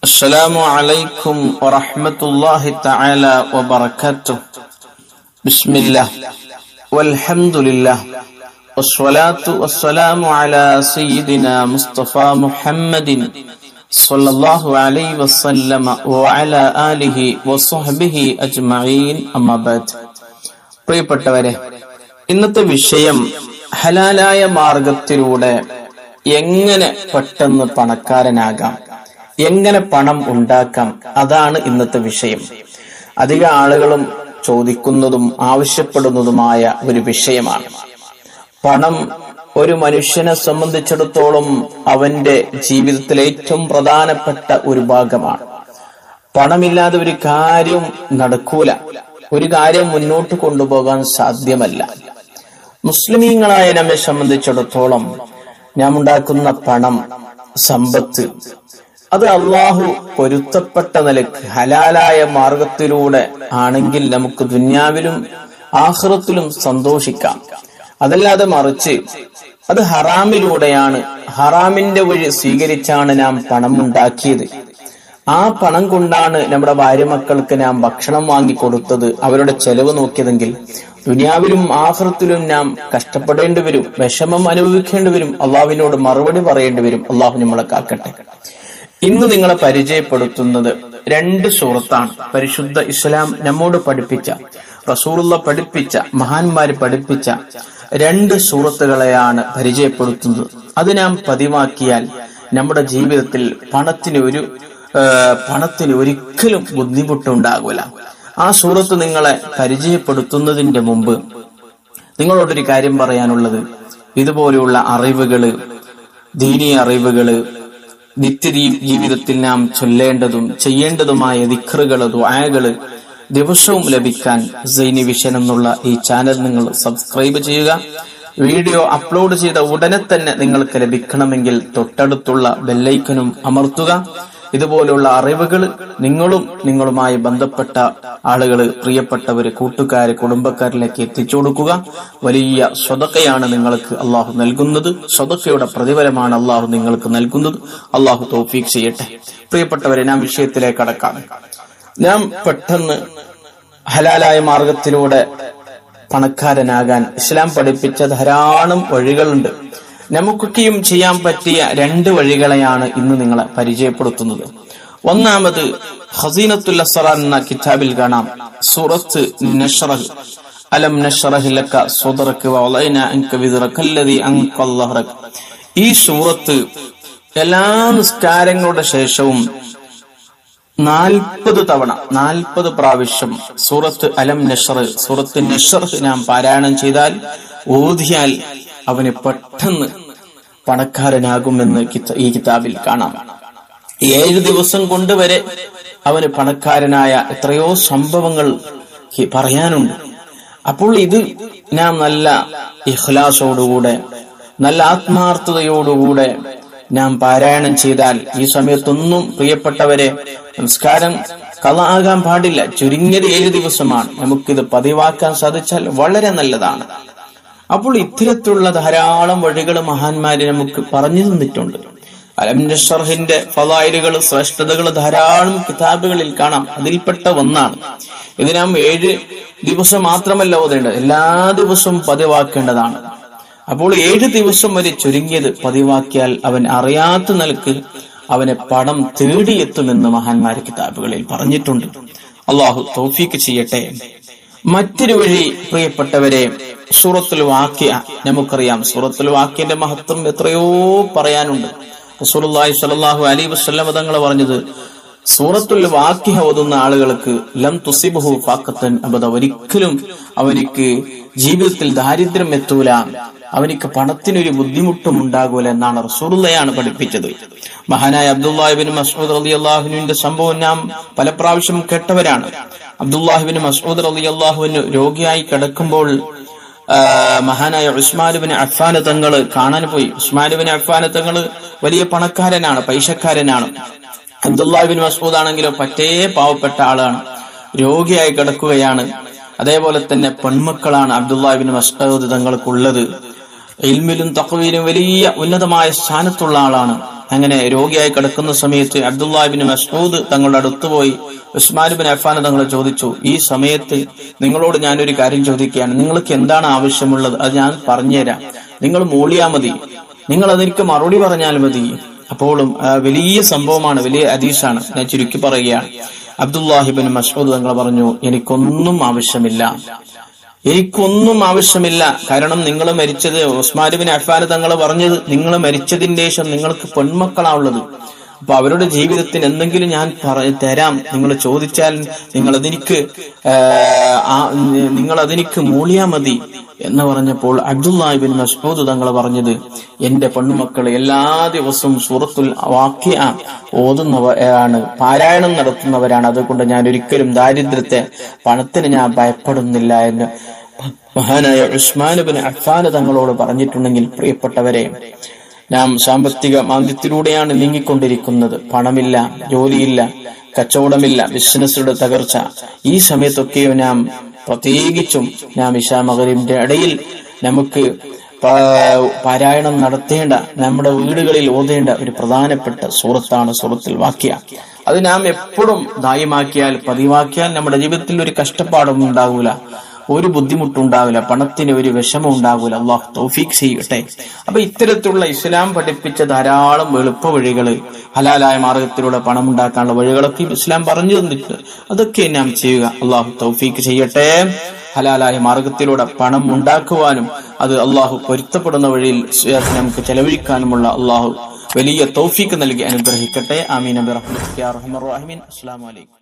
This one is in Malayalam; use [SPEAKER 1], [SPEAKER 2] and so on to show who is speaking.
[SPEAKER 1] السلام عليكم ورحمة الله تعالى وبركاته بسم الله والحمد لله والصلاة والسلام على سيدنا مصطفى محمد صلى الله عليه وسلم وعلى آله وصحبه أجمعين أما بعد പ്രിയപ്പെട്ടവരെ ഇന്നത്തെ വിഷയം ഹലാലായ മാർഗത്തിലൂടെ എങ്ങനെ പെട്ടെന്ന് പണക്കാരനാകാം എങ്ങനെ പണം ഉണ്ടാക്കാം അതാണ് ഇന്നത്തെ വിഷയം അധിക ആളുകളും ചോദിക്കുന്നതും ആവശ്യപ്പെടുന്നതുമായ ഒരു വിഷയമാണ് പണം ഒരു മനുഷ്യനെ സംബന്ധിച്ചിടത്തോളം അവന്റെ ജീവിതത്തിലെ ഏറ്റവും പ്രധാനപ്പെട്ട ഒരു ഭാഗമാണ് പണമില്ലാതെ ഒരു കാര്യം നടക്കൂല ഒരു കാര്യം മുന്നോട്ട് കൊണ്ടുപോകാൻ സാധ്യമല്ല മുസ്ലിമീങ്ങളായ നമ്മെ സംബന്ധിച്ചിടത്തോളം നാം ഉണ്ടാക്കുന്ന പണം സമ്പത്ത് അത് അള്ളാഹു പൊരുത്തപ്പെട്ട നിലക്ക് ഹലാലായ മാർഗത്തിലൂടെ ആണെങ്കിൽ നമുക്ക് ദുന്യാവിലും ആഹ്റത്തിലും സന്തോഷിക്കാം അതല്ലാതെ മറിച്ച് അത് ഹറാമിലൂടെയാണ് ഹറാമിന്റെ വഴി സ്വീകരിച്ചാണ് നാം പണം ഉണ്ടാക്കിയത് ആ പണം കൊണ്ടാണ് നമ്മുടെ ഭാര്യ മക്കൾക്ക് നാം ഭക്ഷണം വാങ്ങിക്കൊടുത്തത് അവരുടെ ചെലവ് നോക്കിയതെങ്കിൽ ദുനിയാവിലും ആഹ്റത്തിലും നാം കഷ്ടപ്പെടേണ്ടി വരും വിഷമം അനുഭവിക്കേണ്ടി വരും അള്ളാഹുവിനോട് മറുപടി പറയേണ്ടി വരും അള്ളാഹു നമ്മളെ കാക്കട്ടെ ഇന്ന് നിങ്ങളെ പരിചയപ്പെടുത്തുന്നത് രണ്ട് സൂറത്താണ് പരിശുദ്ധ ഇസ്ലാം നമ്മോട് പഠിപ്പിച്ച റസൂറുള്ള പഠിപ്പിച്ച മഹാന്മാര് പഠിപ്പിച്ച രണ്ട് സൂറത്തുകളെയാണ് പരിചയപ്പെടുത്തുന്നത് അത് നാം പതിവാക്കിയാൽ നമ്മുടെ ജീവിതത്തിൽ പണത്തിന് ഒരു പണത്തിന് ഒരിക്കലും ബുദ്ധിമുട്ടുണ്ടാകൂല ആ സൂറത്ത് നിങ്ങളെ പരിചയപ്പെടുത്തുന്നതിന്റെ മുമ്പ് നിങ്ങളോടൊരു കാര്യം പറയാനുള്ളത് ഇതുപോലെയുള്ള അറിവുകള് ദീനീയ അറിവുകള് നിത്യ ജീവിതത്തിൽ നാം ചൊല്ലേണ്ടതും ചെയ്യേണ്ടതുമായ ദിഖറുകള് ദ്വായകള് ദിവസവും ലഭിക്കാൻ സൈനി വിഷൻ എന്നുള്ള ഈ ചാനൽ നിങ്ങൾ സബ്സ്ക്രൈബ് ചെയ്യുക വീഡിയോ അപ്ലോഡ് ചെയ്ത ഉടനെ തന്നെ നിങ്ങൾക്ക് ലഭിക്കണമെങ്കിൽ തൊട്ടടുത്തുള്ള ബെല്ലൈക്കനും അമർത്തുക ഇതുപോലുള്ള അറിവുകൾ നിങ്ങളും നിങ്ങളുമായി ബന്ധപ്പെട്ട ആളുകൾ പ്രിയപ്പെട്ടവര് കൂട്ടുകാര് കുടുംബക്കാരിലേക്ക് എത്തിച്ചു കൊടുക്കുക വലിയ സ്വതക്കയാണ് നിങ്ങൾക്ക് അള്ളാഹു നൽകുന്നത് സ്വതക്കയുടെ പ്രതിഫലമാണ് അള്ളാഹു നിങ്ങൾക്ക് നൽകുന്നത് അള്ളാഹു തോഫീക്ക് ചെയ്യട്ടെ പ്രിയപ്പെട്ടവരെ നാം വിഷയത്തിലേക്ക് കടക്കാം നാം പെട്ടെന്ന് ഹലാലായ മാർഗത്തിലൂടെ പണക്കാരനാകാൻ ഇസ്ലാം പഠിപ്പിച്ച ധാരാളം വഴികളുണ്ട് നമുക്കൊക്കെയും ചെയ്യാൻ പറ്റിയ രണ്ട് വഴികളെയാണ് ഇന്ന് നിങ്ങളെ പരിചയപ്പെടുത്തുന്നത് ഒന്നാമത് ഹസീനത്തുൽ അസറാൻ എന്ന കിതാബിൽ കാണാം സൂറത്ത് നഷ്റഹ് അലം നഷ്റഹ് ലക സുദറക വളൈന അൻക വിദ്റകല്ലദി അൻഖൽ ലഹ്റക ഈ സൂറത്ത് എല്ലാ നിസ്കാരങ്ങളുടെ ശേഷവും നാൽപ്പത് തവണ നാൽപ്പത് പ്രാവശ്യം സൂറത്ത് അലം നഷർ സൂറത്ത് നഷർ നാം പാരായണം ചെയ്താൽ ഓതിയാൽ അവന് പെട്ടെന്ന് പണക്കാരനാകുമെന്ന് ഈ കിതാബിൽ കാണാം ഏഴ് ദിവസം കൊണ്ട് വരെ അവന് പണക്കാരനായ എത്രയോ സംഭവങ്ങൾ പറയാനുണ്ട് അപ്പോൾ ഇത് നാം നല്ല ഇഖ്ലാസോടുകൂടെ നല്ല ആത്മാർത്ഥതയോടുകൂടെ നാം പാരായണം ചെയ്താൽ ഈ സമയത്തൊന്നും പ്രിയപ്പെട്ടവരെ നമസ്കാരം കള ആകാൻ പാടില്ല ചുരുങ്ങിയത് ഏഴ് ദിവസമാണ് നമുക്കിത് പതിവാക്കാൻ സാധിച്ചാൽ വളരെ നല്ലതാണ് അപ്പോൾ ഇത്തരത്തിലുള്ള ധാരാളം വഴികൾ മഹാന്മാര് നമുക്ക് പറഞ്ഞു തന്നിട്ടുണ്ട് അലം നഷർഹിന്റെ ഫലായിലുകൾ ശ്രേഷ്ഠതകൾ ധാരാളം കിതാബുകളിൽ കാണാം അതിൽപ്പെട്ട ഒന്നാണ് ഇത് നാം ഏഴ് ദിവസം മാത്രമല്ല ഓതേണ്ടത് എല്ലാ ദിവസവും പതിവാക്കേണ്ടതാണ് അപ്പോൾ ഏഴ് ദിവസം വരെ ചുരുങ്ങിയത് പതിവാക്കിയാൽ അവൻ അറിയാത്ത നിലക്ക് അവനെ പണം തേടിയെത്തുമെന്ന് മഹാന്മാര് കിതാബുകളിൽ പറഞ്ഞിട്ടുണ്ട് അള്ളാഹു തൗഫീക്ക് ചെയ്യട്ടെ മറ്റൊരു വഴി പ്രിയപ്പെട്ടവരെ സൂറത്തുൽ വാക്യ നമുക്കറിയാം സൂറത്തുൽ വാക്യന്റെ മഹത്വം എത്രയോ പറയാനുണ്ട് റസൂലുള്ളാഹി സ്വല്ലല്ലാഹു അലൈഹി വസല്ലം തങ്ങൾ പറഞ്ഞത് സൂറത്തുൽ വാക്യ ഓതുന്ന ആളുകൾക്ക് ലം തുസിബഹു ഫാക്കത്തൻ അബദ ഒരിക്കലും അവനിക്ക് ജീവിതത്തിൽ ദാരിദ്ര്യം എത്തൂല അവനിക്ക് പണത്തിനൊരു ബുദ്ധിമുട്ടും ഉണ്ടാകൂല എന്നാണ് റസൂറുള്ളയാണ് പഠിപ്പിച്ചത് മഹാനായ അബ്ദുല്ലാഹിബിൻ മസൂദ് അലി അള്ളാഹുവിന്റെ സംഭവം നാം പല പ്രാവശ്യം കേട്ടവരാണ് അബ്ദുല്ലാഹിബിൻ മസൂദ് അലി അള്ളാഹുവിന് രോഗിയായി കിടക്കുമ്പോൾ മഹാനായ ഉസ്മാനുബിന് അഫ്ഫാന് തങ്ങള് കാണാൻ പോയി ഉസ്മാനുബിന് അഫ്ഫാന് തങ്ങള് വലിയ പണക്കാരനാണ് പൈസക്കാരനാണ് അബ്ദുല്ലാഹിബിൻ മസൂദ് ആണെങ്കിലോ പറ്റേ പാവപ്പെട്ട ആളാണ് രോഗിയായി കിടക്കുകയാണ് അതേപോലെ തന്നെ പെൺമക്കളാണ് അബ്ദുല്ലാഹിബിൻ മസൂദ് തങ്ങൾക്കുള്ളത് ഇൽമിലും തഖ്വയിലും വലിയ ഉന്നതമായ സ്ഥാനത്തുള്ള ആളാണ് അങ്ങനെ രോഗിയായി കിടക്കുന്ന സമയത്ത് അബ്ദുല്ലാഹിബിൻ മസ്ഊദ് തങ്ങളുടെ അടുത്ത് പോയി ഉസ്മാൻ ബിൻ അഫാൻ തങ്ങളെ ചോദിച്ചു ഈ സമയത്ത് നിങ്ങളോട് ഞാനൊരു കാര്യം ചോദിക്കുകയാണ് നിങ്ങൾക്ക് എന്താണ് ആവശ്യമുള്ളത് അത് ഞാൻ പറഞ്ഞുതരാം നിങ്ങൾ മൂളിയാ മതി നിങ്ങൾ അതെനിക്ക് മറുപടി പറഞ്ഞാൽ മതി അപ്പോഴും ആ, വലിയ സംഭവമാണ് വലിയ അദീസാണ് ഞാൻ ചുരുക്കി പറയുകയാണ് അബ്ദുല്ലാഹിബിൻ മസ്ഊദ് തങ്ങൾ പറഞ്ഞു എനിക്കൊന്നും ആവശ്യമില്ല എനിക്കൊന്നും ആവശ്യമില്ല കാരണം നിങ്ങൾ മരിച്ചത് ഉസ്മാനുബിൻ അഫ്ഫാൻ തങ്ങൾ പറഞ്ഞത് നിങ്ങൾ മരിച്ചതിന്റെ ശേഷം നിങ്ങൾക്ക് പെൺമക്കളാ ഉള്ളത് അപ്പൊ അവരുടെ ജീവിതത്തിന് എന്തെങ്കിലും ഞാൻ പറ- തരാം നിങ്ങൾ ചോദിച്ചാൽ നിങ്ങൾ അതെനിക്ക് നിങ്ങൾ അതെനിക്ക് മൂളിയാ മതി എന്ന് പറഞ്ഞപ്പോൾ അബ്ദുല്ലാഹിബിൻ മസ്ഊദ് തങ്ങൾ പറഞ്ഞത് എന്റെ പെണ്ണുമക്കൾ എല്ലാ ദിവസവും സൂറത്തുൽ വാക്യ ഓതുന്നവരാണ് പാരായണം നടത്തുന്നവരാണ് അതുകൊണ്ട് ഞാൻ ഒരിക്കലും ദാരിദ്ര്യത്തെ പണത്തിന് ഞാൻ ഭയപ്പെടുന്നില്ല എന്ന് മഹാനായ ഉസ്മാനുബിൻ അഫ്ഫാൻ തങ്ങളോട് പറഞ്ഞിട്ടുണ്ടെങ്കിൽ പ്രിയപ്പെട്ടവരെ നാം സാമ്പത്തിക മാന്ദ്യത്തിലൂടെയാണ് നീങ്ങിക്കൊണ്ടിരിക്കുന്നത് പണമില്ല ജോലിയില്ല കച്ചവടമില്ല ബിസിനസ്സുടെ തകർച്ച ഈ സമയത്തൊക്കെയോ നാം പ്രത്യേകിച്ചും നാം ഇഷാ മകരിന്റെ ഇടയിൽ നമുക്ക് പാ- പാരായണം നടത്തേണ്ട നമ്മുടെ വീടുകളിൽ ഓതേണ്ട ഒരു പ്രധാനപ്പെട്ട സൂറത്താണ് സൂറത്തിൽ വാക്യ അത് നാം എപ്പോഴും ദായമാക്കിയാൽ പതിവാക്കിയാൽ നമ്മുടെ ജീവിതത്തിൽ ഒരു കഷ്ടപ്പാടും ഉണ്ടാകൂല ഒരു ബുദ്ധിമുട്ടുണ്ടാവില്ല പണത്തിന് ഒരു വിഷമം ഉണ്ടാവില്ല അള്ളാഹു തൗഫീഖ് ചെയ്യട്ടെ അപ്പൊ ഇത്തരത്തിലുള്ള ഇസ്ലാം പഠിപ്പിച്ച ധാരാളം എളുപ്പ വഴികള് ഹലാലായ മാർഗത്തിലൂടെ പണം ഉണ്ടാക്കാനുള്ള വഴികളൊക്കെ ഇസ്ലാം പറഞ്ഞു തന്നിട്ടുണ്ട് അതൊക്കെ നാം ചെയ്യുക അള്ളാഹു തൗഫീഖ് ചെയ്യട്ടെ ഹലാലായ മാർഗത്തിലൂടെ പണം ഉണ്ടാക്കുവാനും അത് അള്ളാഹു പൊരുത്തപ്പെടുന്ന വഴിയിൽ നമുക്ക് ചെലവഴിക്കാനുമുള്ള അള്ളാഹു വലിയ തൗഫീഖ് നൽകി അനുഗ്രഹിക്കട്ടെ ആമീൻ അബി റഹ്മത്ത് അസ്സാം വലൈക്കും